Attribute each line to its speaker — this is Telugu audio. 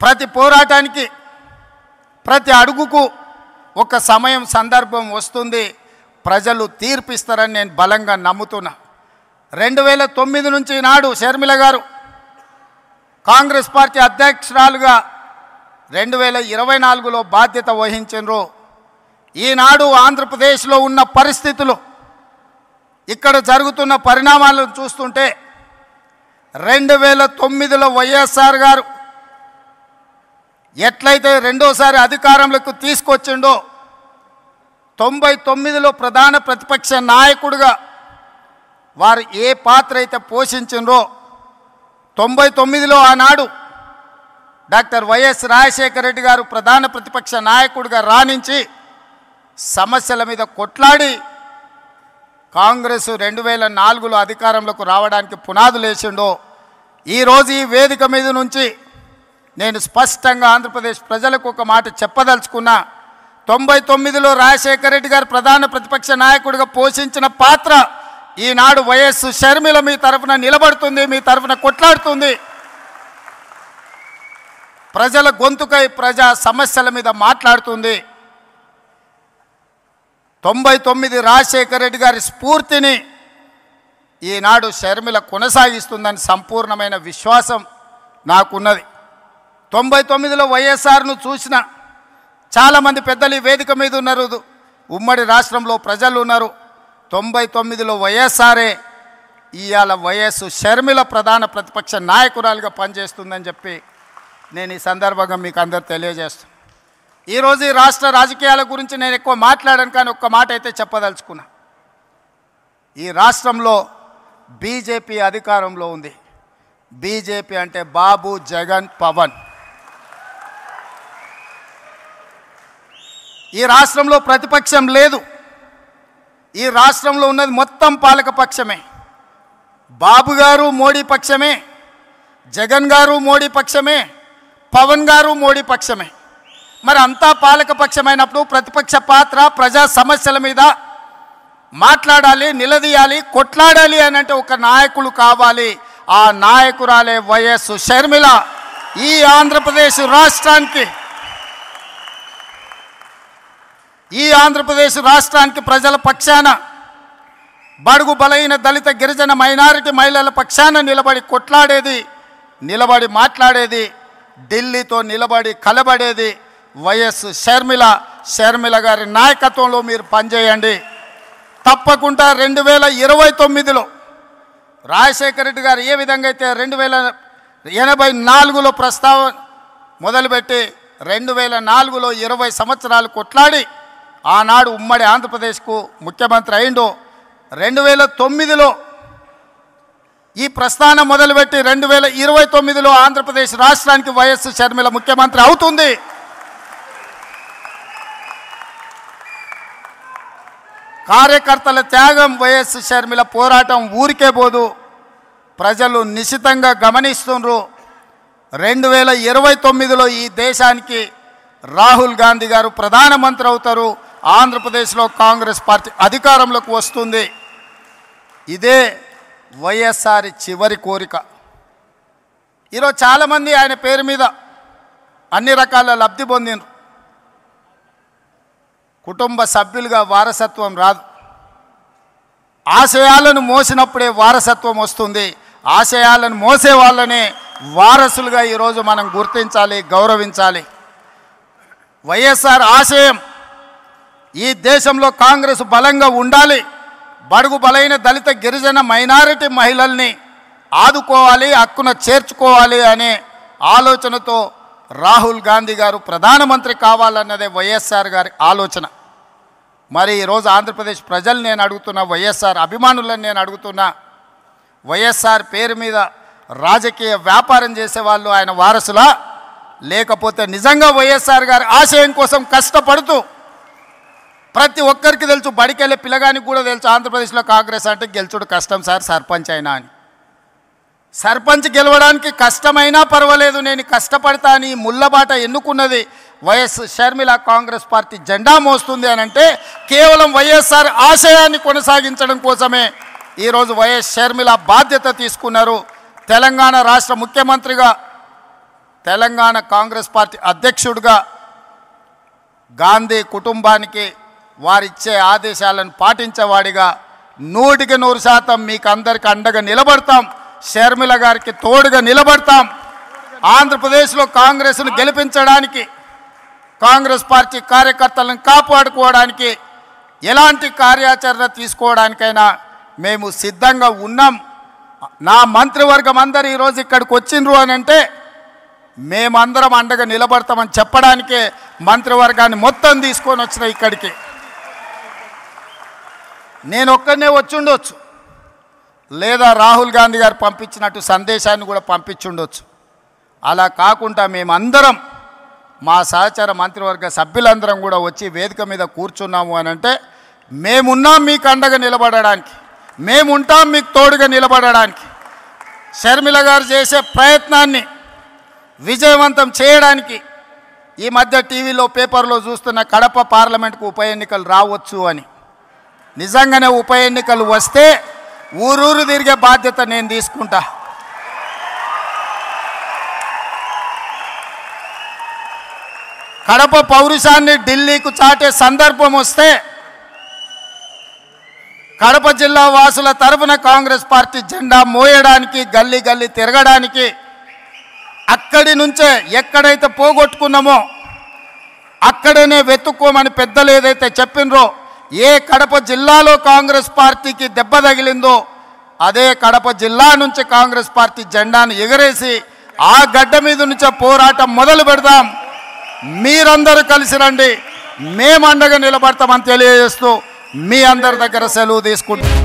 Speaker 1: ప్రతి పోరాటానికి ప్రతి అడుగుకు ఒక సమయం సందర్భం వస్తుంది ప్రజలు తీర్పిస్తారని నేను బలంగా నమ్ముతున్నా రెండు వేల తొమ్మిది నుంచి నాడు షర్మిల గారు కాంగ్రెస్ పార్టీ అధ్యక్షురాలుగా రెండు వేల ఇరవై నాలుగులో బాధ్యత వహించారు ఈనాడు ఆంధ్రప్రదేశ్లో ఉన్న పరిస్థితులు ఇక్కడ జరుగుతున్న పరిణామాలను చూస్తుంటే రెండు వేల తొమ్మిదిలో వైఎస్ఆర్ గారు ఎట్లయితే రెండోసారి అధికారంలోకి తీసుకొచ్చిండో తొంభై తొమ్మిదిలో ప్రధాన ప్రతిపక్ష నాయకుడిగా వారు ఏ పాత్ర అయితే పోషించిండ్రో తొంభై తొమ్మిదిలో ఆనాడు డాక్టర్ వైఎస్ రాజశేఖర రెడ్డి గారు ప్రధాన ప్రతిపక్ష నాయకుడిగా రాణించి సమస్యల మీద కొట్లాడి కాంగ్రెస్ రెండు వేల నాలుగులో అధికారంలోకి రావడానికి పునాదులు వేసిండో ఈరోజు ఈ వేదిక మీద నుంచి నేను స్పష్టంగా ఆంధ్రప్రదేశ్ ప్రజలకు ఒక మాట చెప్పదలుచుకున్నా తొంభై తొమ్మిదిలో రాజశేఖర రెడ్డి గారు ప్రధాన ప్రతిపక్ష నాయకుడిగా పోషించిన పాత్ర ఈనాడు వైఎస్ షర్మిల మీ తరఫున నిలబడుతుంది మీ తరఫున కొట్లాడుతుంది ప్రజల గొంతుకై ప్రజా సమస్యల మీద మాట్లాడుతుంది తొంభై తొమ్మిది రాజశేఖర రెడ్డి గారి స్ఫూర్తిని ఈనాడు షర్మిల కొనసాగిస్తుందని సంపూర్ణమైన విశ్వాసం నాకున్నది తొంభై తొమ్మిదిలో వైఎస్ఆర్ను చూసిన చాలామంది పెద్దలు ఈ వేదిక మీద ఉన్నారు ఉమ్మడి రాష్ట్రంలో ప్రజలు ఉన్నారు తొంభై తొమ్మిదిలో వైఎస్ఆర్ఏ ఇవాళ వైఎస్ షర్మిల ప్రధాన ప్రతిపక్ష నాయకురాలుగా పనిచేస్తుందని చెప్పి నేను ఈ సందర్భంగా మీకు అందరు తెలియజేస్తాను ఈరోజు ఈ రాష్ట్ర రాజకీయాల గురించి నేను ఎక్కువ మాట్లాడాను కానీ ఒక్క మాట అయితే చెప్పదలుచుకున్నా ఈ రాష్ట్రంలో బీజేపీ అధికారంలో ఉంది బీజేపీ అంటే బాబు జగన్ పవన్ ఈ రాష్ట్రంలో ప్రతిపక్షం లేదు ఈ రాష్ట్రంలో ఉన్నది మొత్తం పాలక పక్షమే బాబు గారు మోడీ పక్షమే జగన్ గారు మోడీ పక్షమే పవన్ గారు మోడీ పక్షమే మరి అంతా పాలక పక్షమైనప్పుడు ప్రతిపక్ష పాత్ర ప్రజా సమస్యల మీద మాట్లాడాలి నిలదీయాలి కొట్లాడాలి అని అంటే ఒక నాయకులు కావాలి ఆ నాయకురాలే వైఎస్ షర్మిల ఈ ఆంధ్రప్రదేశ్ రాష్ట్రానికి ఈ ఆంధ్రప్రదేశ్ రాష్ట్రానికి ప్రజల పక్షాన బడుగు బలైన దళిత గిరిజన మైనారిటీ మహిళల పక్షాన నిలబడి కొట్లాడేది నిలబడి మాట్లాడేది ఢిల్లీతో నిలబడి కలబడేది వైఎస్ షర్మిల షర్మిల గారి నాయకత్వంలో మీరు పనిచేయండి తప్పకుండా రెండు వేల ఇరవై తొమ్మిదిలో రాజశేఖర రెడ్డి గారు ఏ విధంగా అయితే రెండు వేల ఎనభై నాలుగులో ప్రస్తావన మొదలుపెట్టి రెండు వేల నాలుగులో ఇరవై సంవత్సరాలు కొట్లాడి ఆనాడు ఉమ్మడి ఆంధ్రప్రదేశ్కు ముఖ్యమంత్రి అయిండో రెండు వేల తొమ్మిదిలో ఈ ప్రస్థానం మొదలుపెట్టి రెండు వేల ఇరవై తొమ్మిదిలో ఆంధ్రప్రదేశ్ రాష్ట్రానికి వైఎస్ షర్మిల ముఖ్యమంత్రి అవుతుంది కార్యకర్తల త్యాగం వైఎస్ షర్మిల పోరాటం ఊరికే పోదు ప్రజలు నిశితంగా గమనిస్తుండ్రు రెండు వేల ఇరవై తొమ్మిదిలో ఈ దేశానికి రాహుల్ గాంధీ గారు ప్రధానమంత్రి అవుతారు ఆంధ్రప్రదేశ్లో కాంగ్రెస్ పార్టీ అధికారంలోకి వస్తుంది ఇదే వైఎస్ఆర్ చివరి కోరిక ఈరోజు చాలామంది ఆయన పేరు మీద అన్ని రకాల లబ్ధి పొందిండ్రు కుటుంబ సభ్యులుగా వారసత్వం రాదు ఆశయాలను మోసినప్పుడే వారసత్వం వస్తుంది ఆశయాలను మోసే వాళ్ళనే వారసులుగా ఈరోజు మనం గుర్తించాలి గౌరవించాలి వైఎస్ఆర్ ఆశయం ఈ దేశంలో కాంగ్రెస్ బలంగా ఉండాలి బడుగు బలైన దళిత గిరిజన మైనారిటీ మహిళల్ని ఆదుకోవాలి హక్కున చేర్చుకోవాలి అనే ఆలోచనతో రాహుల్ గాంధీ గారు ప్రధానమంత్రి కావాలన్నదే వైఎస్ఆర్ గారి ఆలోచన మరి ఈరోజు ఆంధ్రప్రదేశ్ ప్రజలు నేను అడుగుతున్నా వైఎస్ఆర్ అభిమానులను నేను అడుగుతున్నా వైఎస్ఆర్ పేరు మీద రాజకీయ వ్యాపారం చేసేవాళ్ళు ఆయన వారసులా లేకపోతే నిజంగా వైఎస్ఆర్ గారి ఆశయం కోసం కష్టపడుతూ ప్రతి ఒక్కరికి తెలుసు బడికెళ్ళే పిల్లగానికి కూడా తెలుసు ఆంధ్రప్రదేశ్లో కాంగ్రెస్ అంటే గెలుచుడు కష్టం సార్ సర్పంచ్ అయినా అని సర్పంచ్ గెలవడానికి కష్టమైనా పర్వాలేదు నేను కష్టపడతా అని ఈ ముళ్ళబాట ఎన్నుకున్నది వైఎస్ షర్మిల కాంగ్రెస్ పార్టీ జెండా మోస్తుంది అని అంటే కేవలం వైఎస్ఆర్ ఆశయాన్ని కొనసాగించడం కోసమే ఈరోజు వైఎస్ షర్మిల బాధ్యత తీసుకున్నారు తెలంగాణ రాష్ట్ర ముఖ్యమంత్రిగా తెలంగాణ కాంగ్రెస్ పార్టీ అధ్యక్షుడిగా గాంధీ కుటుంబానికి వారిచ్చే ఆదేశాలను పాటించేవాడిగా నూటికి నూరు శాతం మీకు అందరికి అండగా నిలబడతాం షర్మిల గారికి తోడుగా నిలబడతాం ఆంధ్రప్రదేశ్లో కాంగ్రెస్ను గెలిపించడానికి కాంగ్రెస్ పార్టీ కార్యకర్తలను కాపాడుకోవడానికి ఎలాంటి కార్యాచరణ తీసుకోవడానికైనా మేము సిద్ధంగా ఉన్నాం నా మంత్రివర్గం అందరు ఈరోజు ఇక్కడికి వచ్చిండ్రు అని అంటే మేమందరం అండగా నిలబడతామని చెప్పడానికే మంత్రివర్గాన్ని మొత్తం తీసుకొని వచ్చిన ఇక్కడికి నేను ఒక్కనే వచ్చి ఉండొచ్చు లేదా రాహుల్ గాంధీ గారు పంపించినట్టు సందేశాన్ని కూడా పంపించుండొచ్చు అలా కాకుండా మేమందరం మా సహచర మంత్రివర్గ సభ్యులందరం కూడా వచ్చి వేదిక మీద కూర్చున్నాము అని అంటే మేమున్నాం మీకు అండగా నిలబడడానికి మేముంటాం మీకు తోడుగా నిలబడడానికి షర్మిల గారు చేసే ప్రయత్నాన్ని విజయవంతం చేయడానికి ఈ మధ్య టీవీలో పేపర్లో చూస్తున్న కడప పార్లమెంట్కు ఉప ఎన్నికలు రావచ్చు అని నిజంగానే ఉప ఎన్నికలు వస్తే ఊరూరు తిరిగే బాధ్యత నేను తీసుకుంటా కడప పౌరుషాన్ని ఢిల్లీకు చాటే సందర్భం వస్తే కడప జిల్లా వాసుల తరఫున కాంగ్రెస్ పార్టీ జెండా మోయడానికి గల్లీ గల్లీ తిరగడానికి అక్కడి నుంచే ఎక్కడైతే పోగొట్టుకున్నామో అక్కడనే వెతుక్కోమని పెద్దలు ఏదైతే చెప్పినరో ఏ కడప జిల్లాలో కాంగ్రెస్ పార్టీకి దెబ్బ తగిలిందో అదే కడప జిల్లా నుంచి కాంగ్రెస్ పార్టీ జెండాను ఎగరేసి ఆ గడ్డ మీద నుంచే పోరాటం మొదలు పెడదాం మీరందరూ కలిసి రండి మేము అండగా నిలబడతామని తెలియజేస్తూ మీ అందరి దగ్గర సెలవు తీసుకుంటాం